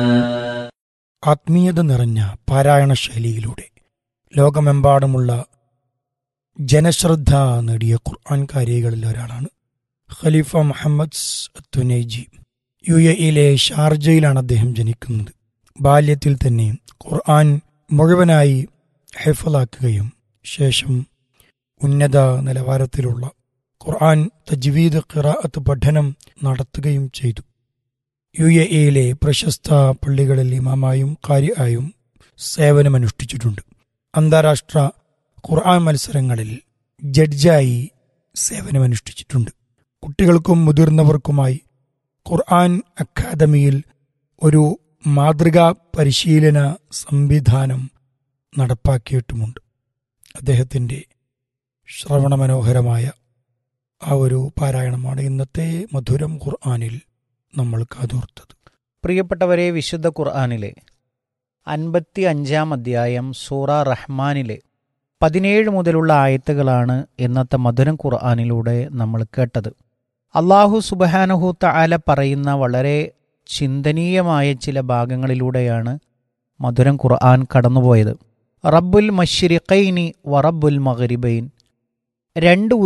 ആത്മീയത നിറഞ്ഞ പാരായണ ശൈലിയിലൂടെ ലോകമെമ്പാടുമുള്ള ജനശ്രദ്ധ നേടിയ ഖുർആൻ കാരികളിൽ ഒരാളാണ് Khalifa Muhammad Tunaiji U A ഇയിലെ ഷാർജയിലാണ് അദ്ദേഹം ജനിക്കുന്നത് ബാല്യത്തിൽ തന്നെ ഖുർആൻ മുഴുവനായി ഹെഫലാക്കുകയും ശേഷം ഉന്നത നിലവാരത്തിലുള്ള ഖുർആൻ തജ്വീദ് ഖിറാഅത്ത് പഠനം നടത്തുകയും ചെയ്തു യു എ ഇയിലെ പ്രശസ്ത പള്ളികളിൽ ഇമാമായും കാരിയായും സേവനമനുഷ്ഠിച്ചിട്ടുണ്ട് അന്താരാഷ്ട്ര ഖുർആൻ മത്സരങ്ങളിൽ ജഡ്ജായി സേവനമനുഷ്ഠിച്ചിട്ടുണ്ട് കുട്ടികൾക്കും മുതിർന്നവർക്കുമായി ഖുർആൻ അക്കാദമിയിൽ ഒരു മാതൃകാ പരിശീലന സംവിധാനം നടപ്പാക്കിയിട്ടുമുണ്ട് അദ്ദേഹത്തിൻ്റെ ശ്രവണമനോഹരമായ ആ ഒരു പാരായണമാണ് ഇന്നത്തെ മധുരം ഖുർആനിൽ നമ്മൾ കാതോർത്തത് പ്രിയപ്പെട്ടവരെ വിശുദ്ധ ഖുർആാനിലെ അൻപത്തി അഞ്ചാം അധ്യായം സൂറ റഹ്മാനിലെ പതിനേഴ് മുതലുള്ള ആയത്തുകളാണ് ഇന്നത്തെ മധുരം ഖുർആാനിലൂടെ നമ്മൾ കേട്ടത് അള്ളാഹു സുബഹാനഹു തആല പറയുന്ന വളരെ ചിന്തനീയമായ ചില ഭാഗങ്ങളിലൂടെയാണ് മധുരം ഖുർആൻ കടന്നുപോയത് റബ്ബുൽ മഷ്രിഖൈനി വറബ്ബുൽ മഗ്രിബൈൻ രണ്ട്